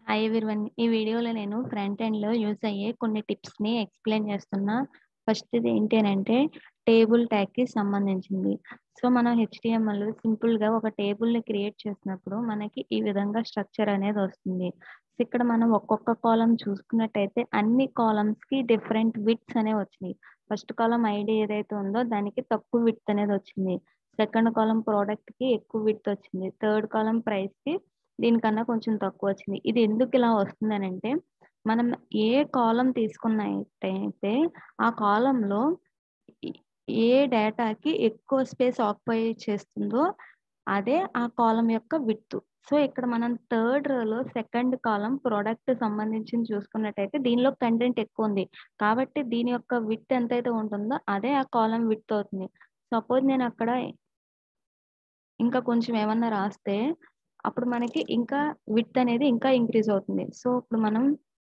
Hi everyone. ఈ వీడియోలో నేను ఫ్రంట్ ఎండ్‌లో యూజ్ అయ్యే కొన్ని టిప్స్‌ని ఎక్స్‌ప్లెయిన్ చేస్తున్నా. ఫస్ట్‌ది ఏంటి అనంటే టేబుల్ ట్యాగ్‌కి సంబంధించింది. సో, మనం హెచ్‌టీఎంఎల్ సింపుల్‌గా ఒక టేబుల్‌ని క్రియేట్ చేసినప్పుడు మనకి ఈ విధంగా స్ట్రక్చర్ అనేది వస్తుంది. సో, ఇక్కడ మనం ఒక్కొక్క కాలమ్ చూసుకున్నట్టయితే అన్ని కాలమ్స్‌కి డిఫరెంట్ విడ్త్స్ అనేవి వచ్చినాయి. ఫస్ట్ కాలమ్ ఐడీ ఏదైతే ఉందో దానికి తక్కువ విడ్త్ అనేది వచ్చింది. సెకండ్ కాలమ్ ప్రొడక్ట్‌కి ఎక్కువ విడ్త్ వచ్చింది. థర్డ్ కాలమ్ ప్రైస్‌కి దీనికన్నా కొంచెం తక్కువ వచ్చింది. ఇది ఎందుకు ఇలా వస్తుందనంటే మనం ఏ కాలమ్ తీసుకున్నట్టయితే ఆ కాలమ్‌లో ఎ ఏ డేటాకి ఎక్కువ స్పేస్ ఆక్యుపై చేస్తుందో అదే ఆ కాలమ్ యొక్క విడ్త్. సో, ఇక్కడ మనం థర్డ్ రోలో సెకండ్ కాలమ్ ప్రొడక్ట్ సంబంధించింది చూసుకున్నట్టయితే దీనిలో కంటెంట్ ఎక్కువుంది. కాబట్టి దీని యొక్క విడ్త్ ఎంతైతే ఉంటుందో అదే ఆ కాలమ్ విడ్త్ అవుతుంది. సపోజ్ నేను అక్కడ ఇంకా కొంచెం ఏమన్నా రాస్తే అప్పుడు మనకి ఇంకా విడ్త్ అనేది ఇంకా ఇంక్రీజ్ అవుతుంది. సో, ఇప్పుడు మనం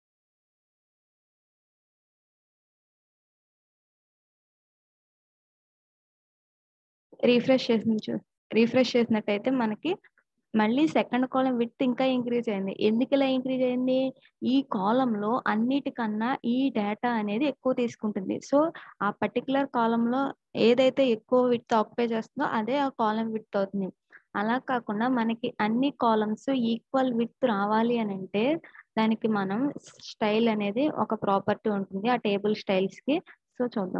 రిఫ్రెష్ చేసించు రిఫ్రెష్ చేసినట్టయితే మనకి మళ్ళీ సెకండ్ కాలమ్ విడ్త్ ఇంకా ఇంక్రీజ్ అయింది. ఎందుకిలా ఇంక్రీజ్ అయింది? ఈ కాలమ్‌లో అన్నిటికన్నా ఈ డేటా అనేది ఎక్కువ తీసుకుంటుంది. సో, ఆ పర్టిక్యులర్ కాలమ్‌లో ఏదైతే ఎక్కువ విడ్త్ ఆక్యుపై చేస్తుందో అదే ఆ కాలమ్ విడ్త్ అవుతుంది. అలా కాకుండా మనకి అన్ని కాలమ్స్ ఈక్వల్ విడ్త్ రావాలి అనంటే దానికి మనం స్టైల్ అనేది ఒక ప్రాపర్టీ ఉంటుంది. ఆ టేబుల్ స్టైల్స్‌కి. సో, చూద్దాం.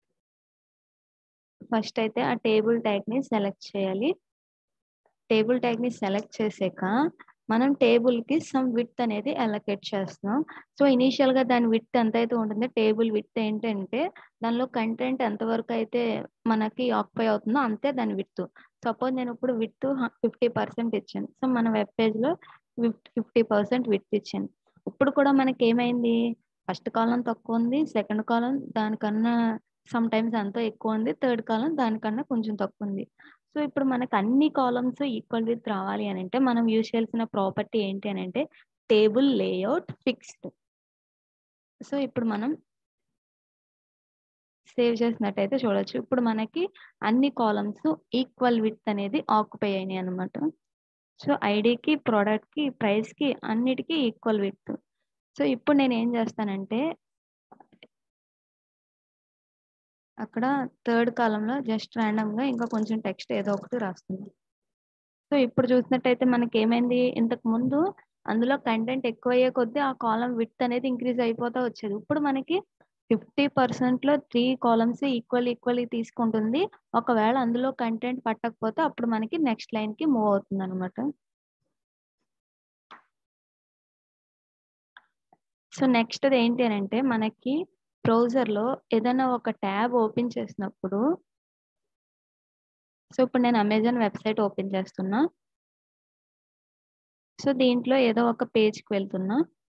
ఫస్ట్ అయితే ఆ టేబుల్ ట్యాగ్‌ని సెలెక్ట్ చేయాలి. టేబుల్ ట్యాగ్‌ని సెలెక్ట్ చేసాక మనం టేబుల్‌కి సమ్ విడ్త్ అనేది అలొకేట్ చేస్తున్నాం. సో, ఇనీషియల్‌గా దాని విడ్త్ ఎంతైతే ఉంటుందో టేబుల్ విడ్త్ ఏంటంటే దానిలో కంటెంట్ ఎంతవరకు అయితే మనకి ఆక్యుపై అవుతుందో అంతే దాని విడ్త్. సపోజ్ నేను ఇప్పుడు విడ్త్ హ 50% ఇచ్చాను. సో, మన వెబ్ పేజ్‌లో విడ్త్ 50% విడ్త్ ఇచ్చాను. ఇప్పుడు కూడా మనకేమైంది? ఫస్ట్ కాలమ్ తక్కువుంది. సెకండ్ కాలమ్ దానికన్నా సమ్ టైమ్స్ ఎంతో ఎక్కువుంది. థర్డ్ కాలమ్ దానికన్నా కొంచెం తక్కువుంది. సో, ఇప్పుడు మనకు అన్ని కాలమ్స్ ఈక్వల్ విడ్త్ రావాలి అనంటే మనం యూజ్ చేయాల్సిన ప్రాపర్టీ ఏంటి అనంటే టేబుల్ లేఔట్ ఫిక్స్డ్. సో, ఇప్పుడు మనం సేవ్ చేసినట్టయితే చూడొచ్చు. ఇప్పుడు మనకి అన్ని కాలమ్స్ ఈక్వల్ విడ్త్ అనేది ఆక్యుపై అయినాయి అన్నమాట. సో, ఐడీకి, ప్రొడక్ట్‌కి, ప్రైస్‌కి అన్నిటికి ఈక్వల్ విడ్త్. సో, ఇప్పుడు నేనేం చేస్తానంటే అక్కడ థర్డ్ కాలమ్‌లో జస్ట్ రాండమ్‌గా ఇంకా కొంచెం టెక్స్ట్ ఏదో ఒకటి రాస్తున్నా. సో, ఇప్పుడు చూసినట్టయితే మనకేమైంది? ఇంతకు ముందు అందులో కంటెంట్ ఎక్కువయ్యే కొద్దీ ఆ కాలమ్ విడ్త్ అనేది ఇంక్రీజ్ అయిపోతా వచ్చేది. ఇప్పుడు మనకి 50%లో 3 కాలమ్స్ ఈక్వల్ ఈక్వల్‌గా తీసుకుంటుంది. ఒకవేళ అందులో కంటెంట్ పట్టకపోతే అప్పుడు మనకి నెక్స్ట్ లైన్‌కి మూవ్ అవుతుందన్నమాట. సో, నెక్స్ట్‌ది ఏంటి అనంటే మనకి బ్రౌజర్‌లో ఏదైనా ఒక ట్యాబ్ ఓపెన్ చేసినప్పుడు సో, ఇప్పుడు నేను అమెజాన్ వెబ్‌సైట్ ఓపెన్ చేస్తున్నా. సో, దీంట్లో ఏదో ఒక పేజ్‌కి వెళ్తున్నా.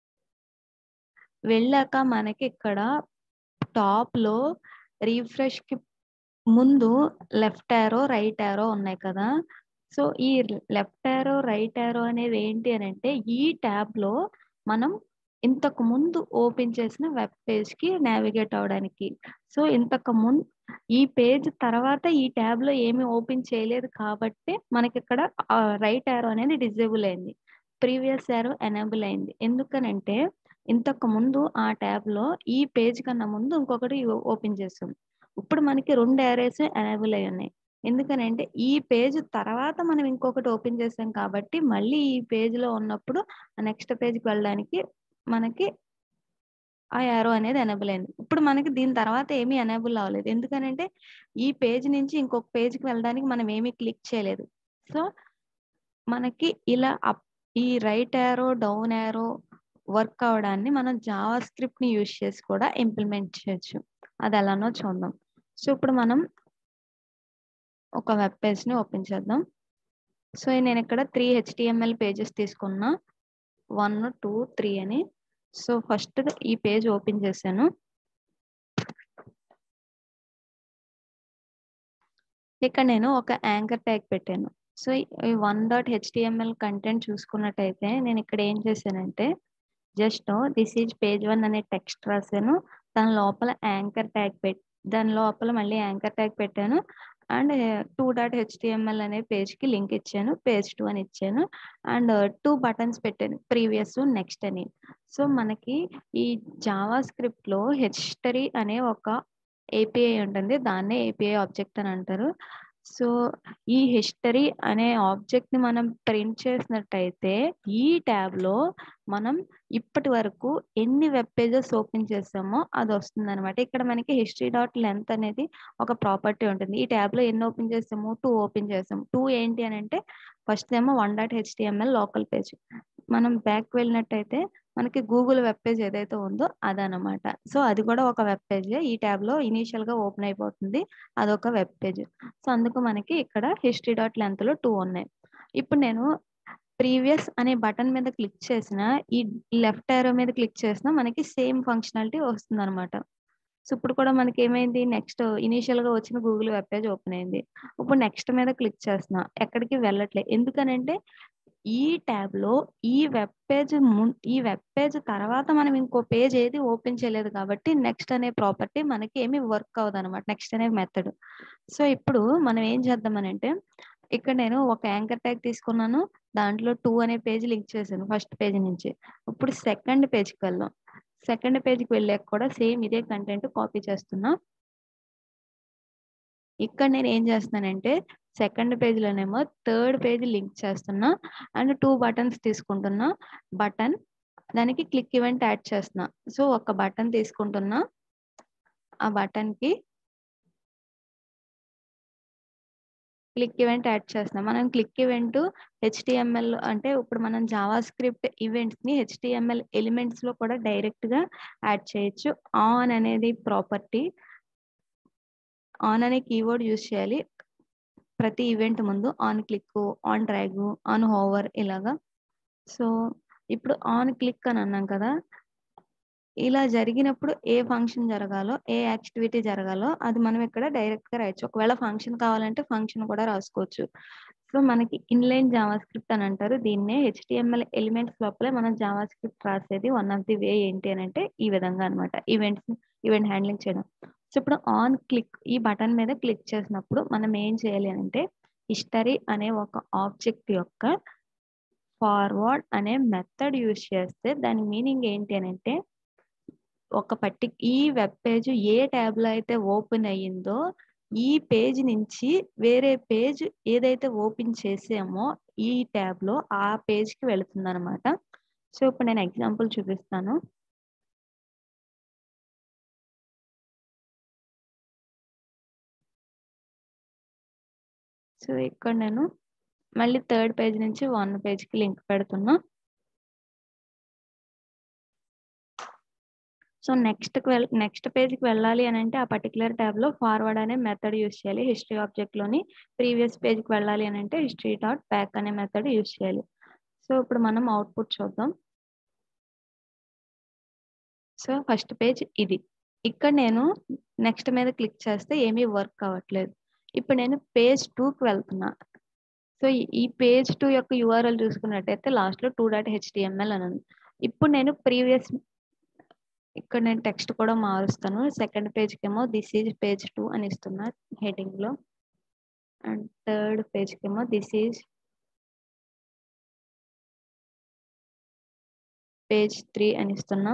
వెళ్ళాక మనకి ఇక్కడ టాప్‌లో రిఫ్రెష్‌కి ముందు లెఫ్ట్ యారో, రైట్ యారో ఉన్నాయి కదా! సో, ఈ లెఫ్ట్ యారో, రైట్ యారో అనేవి ఏంటి అనంటే ఈ ట్యాబ్‌లో మనం ఇంతకు ముందు ఓపెన్ చేసిన వెబ్ పేజ్‌కి నావిగేట్ అవ్వడానికి. సో, ఇంతకు ముం ఈ పేజ్ తర్వాత ఈ ట్యాబ్‌లో ఏమి ఓపెన్ చేయలేదు కాబట్టే మనకిక్కడ ఆహ్, రైట్ యారో అనేది డిజేబుల్ అయింది. ప్రీవియస్ యారో ఎనేబుల్ అయింది. ఎందుకనంటే ఇంతకు ముందు ఆ ట్యాబ్‌లో ఈ పేజ్ కన్నా ముందు ఇంకొకటి ఓ ఓపెన్ చేసాం. ఇప్పుడు మనకి 2 యారోస్ ఎనేబుల్ అయ్యున్నాయి. ఎందుకనంటే ఈ పేజ్ తర్వాత మనం ఇంకొకటి ఓపెన్ చేసాం కాబట్టి మళ్ళీ ఈ పేజ్‌లో ఉన్నప్పుడు నెక్స్ట్ పేజ్‌కి వెళ్ళడానికి మనకి ఆ యారో అనేది ఎనేబుల్ అయింది. ఇప్పుడు మనకి దీని తర్వాత ఏమీ ఎనేబుల్ అవ్వలేదు. ఎందుకనంటే ఈ పేజ్ నుంచి ఇంకొక పేజ్‌కి వెళ్ళడానికి మనం ఏమి క్లిక్ చేయలేదు. సో, మనకి ఇలా అప్ ఈ right arrow, down arrow work అవ్వడాన్ని మనం జావా స్క్రిప్ట్‌ని యూజ్ చేసి కూడా ఇంప్లిమెంట్ చేయొచ్చు. అదెలానో చూద్దాం. సో, ఇప్పుడు మనం ఒక వెబ్ పేజ్‌ని ఓపెన్ చేద్దాం. సో, నేనిక్కడ 3 హెచ్‌టీఎంఎల్ పేజెస్ తీసుకున్నా. 1, 2, 3 అని. సో, ఫస్ట్‌ది ఈ పేజ్ ఓపెన్ చేశాను. ఇక్కడ నేను ఒక యాంకర్ ట్యాగ్ పెట్టాను. సో, ఈ 1.html కంటెంట్ చూసుకున్నట్టయితే నేనిక్కడ ఏం చేశానంటే జస్ట్ దిస్ ఈజ్ పేజ్ 1 అనే టెక్స్ట్ రాసాను. దాని లోపల యాంకర్ ట్యాగ్ పెట్ దాని లోపల మళ్ళీ యాంకర్ ట్యాగ్ పెట్టాను. అండ్ టూ డాట్ హెచ్టిఎంఎల్ అనే పేజ్కి లింక్ ఇచ్చాను పేజ్ టూ అని ఇచ్చాను అండ్ టూ బటన్స్ పెట్టాను ప్రీవియస్ నెక్స్ట్ అని సో మనకి ఈ జావా స్క్రిప్ట్లో హెస్టరీ అనే ఒక ఏపీఐ ఉంటుంది దాన్నే ఏపీఐ ఆబ్జెక్ట్ అని అంటారు సో ఈ హిస్టరీ అనే ఆబ్జెక్ట్ ని మనం ప్రింట్ చేసినట్టయితే ఈ ట్యాబ్ లో మనం ఇప్పటి వరకు ఎన్ని వెబ్ పేజెస్ ఓపెన్ చేసామో అది వస్తుంది అనమాట ఇక్కడ మనకి హిస్టరీ డాట్ లెంత్ అనేది ఒక ప్రాపర్టీ ఉంటుంది ఈ ట్యాబ్ లో ఎన్ని ఓపెన్ చేసాము టూ ఓపెన్ చేసాము టూ ఏంటి అని అంటే ఫస్ట్ ఏమో one dot HTML local page మనం బ్యాక్ వెళ్ళినట్టయితే మనకి గూగుల్ వెబ్ పేజ్ ఏదైతే ఉందో అదనమాట సో అది కూడా ఒక వెబ్ పేజ్ ఈ ట్యాబ్ లో ఇనీషియల్ గా ఓపెన్ అయిపోతుంది అదొక వెబ్ పేజ్ సో అందుకు మనకి ఇక్కడ హిస్టరీ డాట్ లెంత్ లో టూ ఉన్నాయి ఇప్పుడు నేను ప్రీవియస్ అనే బటన్ మీద క్లిక్ చేసిన ఈ లెఫ్ట్ ఏరో మీద క్లిక్ చేసిన మనకి సేమ్ ఫంక్షనాలిటీ వస్తుంది అనమాట సో ఇప్పుడు కూడా మనకి ఏమైంది నెక్స్ట్ ఇనీషియల్ గా వచ్చిన గూగుల్ వెబ్ పేజ్ ఓపెన్ అయింది ఇప్పుడు నెక్స్ట్ మీద క్లిక్ చేస్తున్నా ఎక్కడికి వెళ్ళట్లేదు ఎందుకనంటే ఈ ట్యాబ్ లో ఈ వెబ్ పేజ్ ఈ వెబ్ పేజ్ తర్వాత మనం ఇంకో పేజ్ ఏది ఓపెన్ చేయలేదు కాబట్టి నెక్స్ట్ అనే ప్రాపర్టీ మనకి ఏమి వర్క్ అవ్వదు అనమాట నెక్స్ట్ అనే మెథడ్ సో ఇప్పుడు మనం ఏం చేద్దామని అంటే ఇక్కడ నేను ఒక యాంకర్ ట్యాగ్ తీసుకున్నాను దాంట్లో టూ అనే పేజ్ లింక్ చేశాను ఫస్ట్ పేజ్ నుంచి ఇప్పుడు సెకండ్ పేజ్కి వెళ్దాం సెకండ్ పేజ్కి వెళ్ళాక కూడా సేమ్ ఇదే కంటెంట్ కాపీ చేస్తున్నా ఇక్కడ నేను ఏం చేస్తున్నానంటే సెకండ్ పేజ్లోనేమో థర్డ్ పేజ్ లింక్ చేస్తున్నా అండ్ టూ బటన్స్ తీసుకుంటున్నా బటన్ దానికి క్లిక్ ఈవెంట్ యాడ్ చేస్తున్నా సో ఒక బటన్ తీసుకుంటున్నా ఆ బటన్కి క్లిక్ ఈవెంట్ యాడ్ చేస్తున్నాం మనం క్లిక్ ఈవెంట్ హెచ్టిఎంఎల్ అంటే ఇప్పుడు మనం జావా స్క్రిప్ట్ ఈవెంట్స్ ని హెచ్టిఎంఎల్ ఎలిమెంట్స్ లో కూడా డైరెక్ట్ గా యాడ్ చేయొచ్చు ఆన్ అనేది ప్రాపర్టీ ఆన్ అనే కీవర్డ్ యూజ్ చేయాలి ప్రతి ఈవెంట్ ముందు on click on drag on hover ఇలాగా సో ఇప్పుడు ఆన్ క్లిక్ అని అన్నాం కదా ఇలా జరిగినప్పుడు ఏ ఫంక్షన్ జరగాలో ఏ యాక్టివిటీ జరగాలో అది మనం ఇక్కడ డైరెక్ట్ గా రాయొచ్చు ఒకవేళ ఫంక్షన్ కావాలంటే ఫంక్షన్ కూడా రాసుకోవచ్చు సో మనకి ఇన్లైన్ జావా స్క్రిప్ట్ అని అంటారు దీన్నే హెచ్టిఎంఎల్ ఎలిమెంట్స్ లోపలే మనం జావా స్క్రిప్ట్ రాసేది వన్ ఆఫ్ ది వే ఏంటి అని అంటే ఈ విధంగా అనమాట ఈవెంట్స్ ఈవెంట్ హ్యాండ్లింగ్ చేయడం సో ఇప్పుడు ఆన్ క్లిక్ ఈ బటన్ మీద క్లిక్ చేసినప్పుడు మనం ఏం చేయాలి అంటే హిస్టరీ అనే ఒక ఆబ్జెక్ట్ యొక్క ఫార్వర్డ్ అనే మెథడ్ యూజ్ చేస్తే దాని మీనింగ్ ఏంటి అని అంటే ఒక పట్టి ఈ వెబ్ పేజ్ ఏ ట్యాబ్ లో అయితే ఓపెన్ అయ్యిందో ఈ పేజ్ నుంచి వేరే పేజ్ ఏదైతే ఓపెన్ చేసామో ఈ ట్యాబ్ లో ఆ పేజ్ కి వెళుతుంది అనమాట సో ఇప్పుడు నేను ఎగ్జాంపుల్ చూపిస్తాను సో ఇక్కడ నేను మళ్ళీ థర్డ్ పేజ్ నుంచి వన్ పేజ్ కి లింక్ పెడుతున్నా సో నెక్స్ట్ వెల్ నెక్స్ట్ పేజ్కి వెళ్ళాలి అని అంటే ఆ పర్టికులర్ ట్యాబ్ లో ఫార్వర్డ్ అనే మెథడ్ యూస్ చేయాలి హిస్టరీ ఆబ్జెక్ట్ లోని ప్రీవియస్ పేజ్కి వెళ్ళాలి అని అంటే హిస్టరీ డాట్ బ్యాక్ అనే మెథడ్ యూస్ చేయాలి సో ఇప్పుడు మనం అవుట్పుట్ చూద్దాం సో ఫస్ట్ పేజ్ ఇది ఇక్కడ నేను నెక్స్ట్ మీద క్లిక్ చేస్తే ఏమీ వర్క్ అవ్వట్లేదు ఇప్పుడు నేను పేజ్ టూకి వెళ్తున్నా సో ఈ పేజ్ టూ యొక్క యూఆర్ఎల్ చూసుకున్నట్టయితే లాస్ట్ లో టూ డాట్ హెచ్డిఎంఎల్ అని ఉంది ఇప్పుడు నేను ప్రీవియస్ ఇక్కడ నేను టెక్స్ట్ కూడా మారుస్తాను సెకండ్ పేజ్కి ఏమో దిస్ ఈజ్ పేజ్ టూ అని ఇస్తున్నా హెడింగ్ లో అండ్ థర్డ్ పేజ్కి ఏమో దిస్ ఈజ్ పేజ్ త్రీ అని ఇస్తున్నా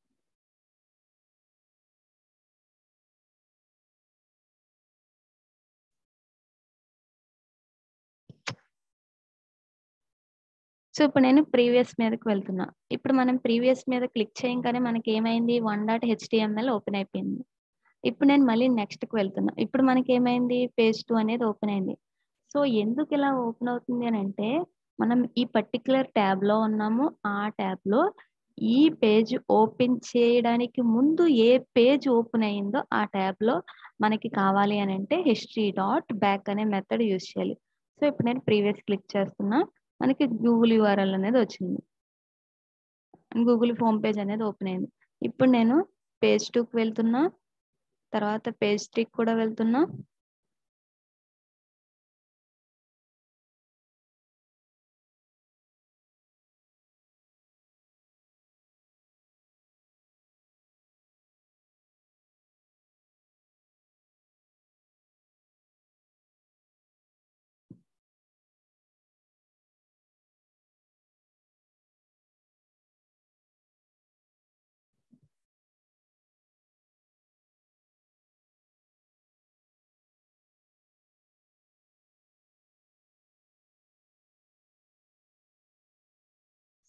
సో ఇప్పుడు నేను ప్రీవియస్ మీదకి వెళ్తున్నా ఇప్పుడు మనం ప్రీవియస్ మీద క్లిక్ చేయగానే మనకి ఏమైంది వన్ డాట్ హెచ్డిఎంఎల్ ఓపెన్ అయిపోయింది ఇప్పుడు నేను మళ్ళీ నెక్స్ట్కి వెళ్తున్నా ఇప్పుడు మనకి ఏమైంది పేజ్ టూ అనేది ఓపెన్ అయింది సో ఎందుకు ఇలా ఓపెన్ అవుతుంది అని అంటే మనం ఈ పర్టికులర్ ట్యాబ్ లో ఉన్నాము ఆ ట్యాబ్ లో ఈ పేజ్ ఓపెన్ చేయడానికి ముందు ఏ పేజ్ ఓపెన్ అయిందో ఆ ట్యాబ్ లో మనకి కావాలి అని అంటే హిస్టరీ డాట్ బ్యాక్ అనే మెథడ్ యూజ్ చేయాలి సో ఇప్పుడు నేను ప్రీవియస్ క్లిక్ చేస్తున్నా మనకి గూగుల్ యూఆర్ఎల్ అనేది వచ్చింది గూగుల్ హోమ్ పేజ్ అనేది ఓపెన్ అయింది ఇప్పుడు నేను పేజ్ టూకి వెళ్తున్నా తర్వాత పేజ్ త్రీకి కూడా వెళ్తున్నా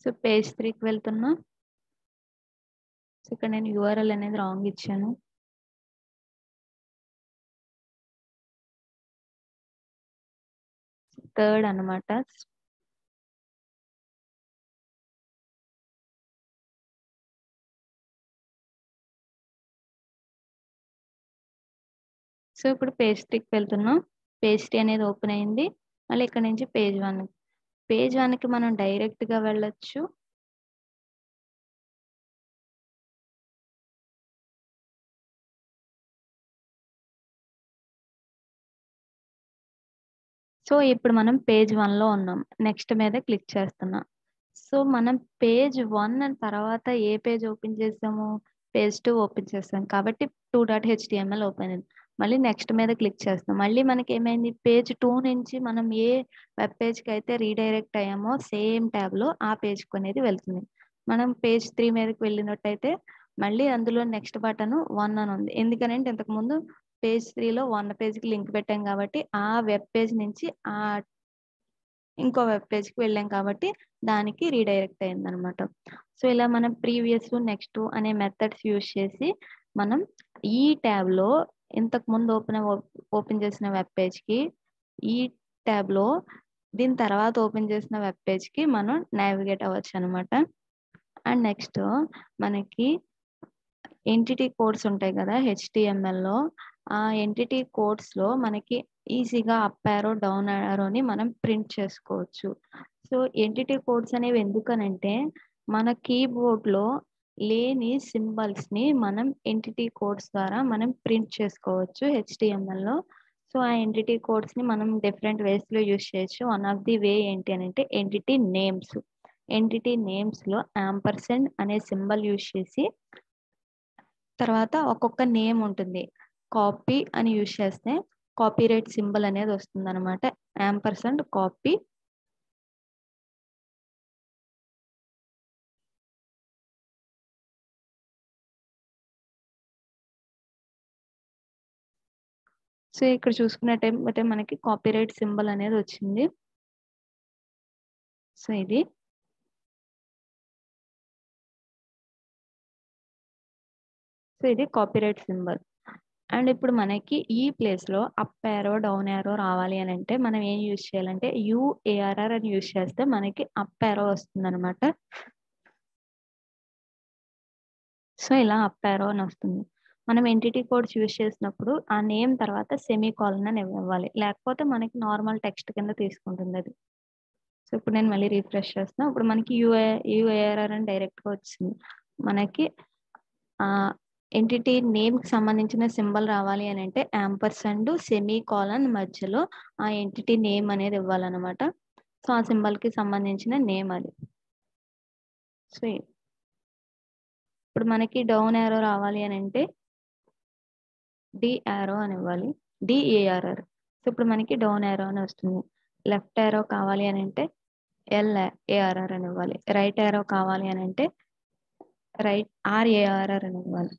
సో పేజ్ త్రీకి వెళ్తున్నా సో ఇక్కడ నేను యూఆర్ఎల్ అనేది రాంగ్ ఇచ్చాను థర్డ్ అనమాట సో ఇప్పుడు పేజ్ త్రీకి వెళ్తున్నాం పేజ్ త్రీ అనేది ఓపెన్ అయింది మళ్ళీ ఇక్కడ నుంచి పేజ్ వన్ పేజ్ వన్కి మనం డైరెక్ట్గా వెళ్ళొచ్చు సో ఇప్పుడు మనం పేజ్ వన్లో ఉన్నాం నెక్స్ట్ మీద క్లిక్ చేస్తున్నాం సో మనం పేజ్ వన్ తర్వాత ఏ పేజ్ ఓపెన్ చేసాము పేజ్ టూ ఓపెన్ చేస్తాం కాబట్టి టూ డాట్ హెచ్డిఎంఎల్ ఓపెన్ అయింది మళ్ళీ నెక్స్ట్ మీద క్లిక్ చేస్తాం మళ్ళీ మనకి ఏమైంది పేజ్ టూ నుంచి మనం ఏ వెబ్ పేజ్కి అయితే రీడైరెక్ట్ అయ్యామో సేమ్ ట్యాబ్లో ఆ పేజ్కి అనేది వెళ్తుంది మనం పేజ్ త్రీ మీదకి వెళ్ళినట్టయితే మళ్ళీ అందులో నెక్స్ట్ బటన్ వన్ అని ఉంది ఎందుకనంటే ఇంతకు ముందు పేజ్ త్రీలో వన్ పేజ్కి లింక్ పెట్టాం కాబట్టి ఆ వెబ్ పేజ్ నుంచి ఆ ఇంకో వెబ్ పేజ్కి వెళ్ళాం కాబట్టి దానికి రీడైరెక్ట్ అయింది అనమాట సో ఇలా మనం ప్రీవియస్ నెక్స్ట్ అనే మెథడ్స్ యూజ్ చేసి మనం ఈ ట్యాబ్లో ఇంతకు ముందు ఓపెన్ ఓపెన్ చేసిన వెబ్ పేజ్కి ఈ ట్యాబ్లో దీని తర్వాత ఓపెన్ చేసిన వెబ్ పేజ్కి మనం నావిగేట్ అవ్వచ్చు అనమాట అండ్ నెక్స్ట్ మనకి ఎంటిటీ కోడ్స్ ఉంటాయి కదా హెచ్టిఎంఎల్లో ఆ ఎంటిటీ కోడ్స్లో మనకి ఈజీగా అప్ యారో డౌన్ యారోని మనం ప్రింట్ చేసుకోవచ్చు సో ఎంటిటీ కోడ్స్ అనేవి ఎందుకనంటే మన కీబోర్డ్లో లేని సింబల్స్ని మనం ఎంటిటీ కోడ్స్ ద్వారా మనం ప్రింట్ చేసుకోవచ్చు హెచ్టిఎంఎల్లో సో ఆ ఎంటిటీ కోడ్స్ని మనం డిఫరెంట్ వేస్లో యూస్ చేయొచ్చు వన్ ఆఫ్ ది వే ఏంటి అని అంటే ఎంటిటీ నేమ్స్ ఎంటిటీ నేమ్స్లో యాంపర్సెండ్ అనే సింబల్ యూస్ చేసి తర్వాత ఒక్కొక్క నేమ్ ఉంటుంది కాపీ అని యూజ్ చేస్తే కాపీ రైట్ సింబల్ అనేది వస్తుంది అనమాట యాంపర్సెంట్ కాపీ సో ఇక్కడ చూసుకున్నట్టయితే మనకి కాపీ రైట్ సింబల్ అనేది వచ్చింది సో ఇది సో ఇది కాపీరైట్ సింబల్ అండ్ ఇప్పుడు మనకి ఈ ప్లేస్ లో అప్ యారో డౌన్ యారో రావాలి అని అంటే మనం ఏం యూజ్ చేయాలంటే యుఏఆర్ఆర్ అని యూజ్ చేస్తే మనకి అప్ యారో వస్తుంది అనమాట సో ఇలా అప్ యారో అని వస్తుంది మనం ఎంటిటీ కోడ్స్ యూజ్ చేసినప్పుడు ఆ నేమ్ తర్వాత సెమీ కాలన్ అని ఇవ్వాలి లేకపోతే మనకి నార్మల్ టెక్స్ట్ కింద తీసుకుంటుంది అది సో ఇప్పుడు నేను మళ్ళీ రీఫ్రెష్ చేస్తున్నా ఇప్పుడు మనకి యూఏ యుఏఆర్ఆర్ అని డైరెక్ట్గా వచ్చింది మనకి ఆ ఎంటిటీ నేమ్కి సంబంధించిన సింబల్ రావాలి అని అంటే యాంపర్సండ్ సెమీ కాలన్ మధ్యలో ఆ ఎంటిటీ నేమ్ అనేది ఇవ్వాలన్నమాట సో ఆ సింబల్కి సంబంధించిన నేమ్ అది సో ఇప్పుడు మనకి డౌన్ యారో రావాలి అని అంటే డి యారో అని ఇవ్వాలి డిఏఆర్ఆర్ సో ఇప్పుడు మనకి డౌన్ యారో అని వస్తుంది లెఫ్ట్ యారో కావాలి అని అంటే ఎల్ ఏఆర్ఆర్ అని ఇవ్వాలి రైట్ యారో కావాలి అని అంటే రైట్ ఆర్ఏఆర్ఆర్ అని ఇవ్వాలి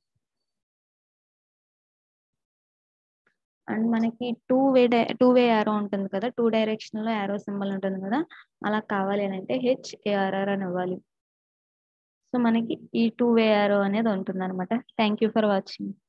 అండ్ మనకి two way two way arrow ఉంటుంది కదా టూ డైరెక్షన్ లో యారో సింబల్ ఉంటుంది కదా అలా కావాలి అని అంటే హెచ్ఏఆర్ఆర్ అని ఇవ్వాలి సో మనకి ఈ టూ వే యారో అనేది ఉంటుంది అనమాట థ్యాంక్ యూ ఫర్ వాచింగ్